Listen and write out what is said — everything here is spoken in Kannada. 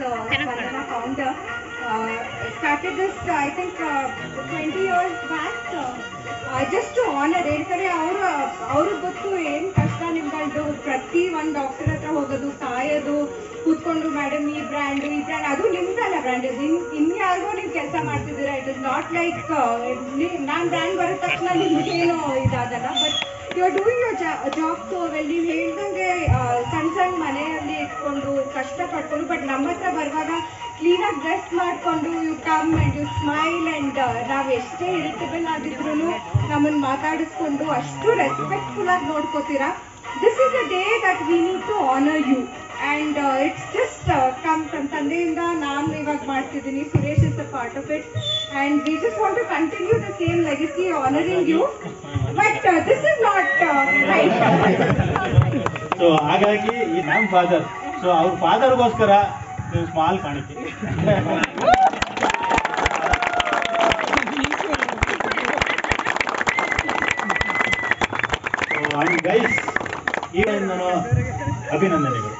Vandana founder. Uh, started this, I think, uh, 20 years back. Uh, just to honor ಹೇಳ್ತಾರೆ ಅವರು ಅವ್ರಿಗೆ ಗೊತ್ತು ಏನ್ ಕಷ್ಟ ನಿಮ್ಗಳ್ದು ಪ್ರತಿ ಒಂದು ಡಾಕ್ಟರ್ ಹತ್ರ ಹೋಗೋದು ಕಾಯೋದು ಕೂತ್ಕೊಂಡು ಮೇಡಮ್ ಈ ಬ್ರ್ಯಾಂಡ್ ಈ ಬ್ರ್ಯಾಂಡ್ ಅದು ನಿಮ್ದಲ್ಲ ಬ್ರ್ಯಾಂಡ್ ಇನ್ ಇನ್ಯಾರಿಗೋ ನೀವು ಕೆಲಸ ಮಾಡ್ತಿದ್ದೀರಾ ಇಟ್ ಇಸ್ ನಾಟ್ ಲೈಕ್ ನಾನು ಬ್ರ್ಯಾಂಡ್ ಬರೋ ತಕ್ಷಣ ನಿಮ್ಗೇನು ಇದಾಗಲ್ಲ but you are doing your job so well ನೀವು ಹೇಳ್ದಂಗೆ ಆ, ಸಣ್ಣ ಸಣ್ಣ ಮನೆಯಲ್ಲಿ ಇಟ್ಕೊಂಡು ಕಷ್ಟ ಪಡ್ಕೊಂಡು ಬಟ್ ನಮ್ಮ ಹತ್ರ ಬರುವಾಗ ಕ್ಲೀನಾಗಿ ಡ್ರೆಸ್ ಮಾಡಿಕೊಂಡು you come and you smile and ನಾವು ಎಷ್ಟೇ ಇರಿಟೇಬಲ್ ಆಗಿದ್ರು ನಮ್ಮನ್ನು ಮಾತಾಡಿಸ್ಕೊಂಡು ಅಷ್ಟು ರೆಸ್ಪೆಕ್ಟ್ಫುಲ್ ಆಗಿ ನೋಡ್ಕೋತೀರಾ this is a day that we need to honour you and it's just come from ತಂದೆಯಿಂದ ನಾನು ಇವಾಗ ಮಾಡ್ತಿದ್ದೀನಿ Suresh is a part of it and we just want to continue the same legacy honouring you but this is not right so ಹಾಗಾಗಿ ಈ ನಮ್ಮ ಫಾದರ್ ಸೊ ಅವ್ರ ಫಾದರ್ಗೋಸ್ಕರ ಸ್ಮಾಲ್ ಕಾಣಿಕೆ ಅಂಡ್ ಗೈಸ್ ಈ ನಾನು ಅಭಿನಂದನೆಗಳು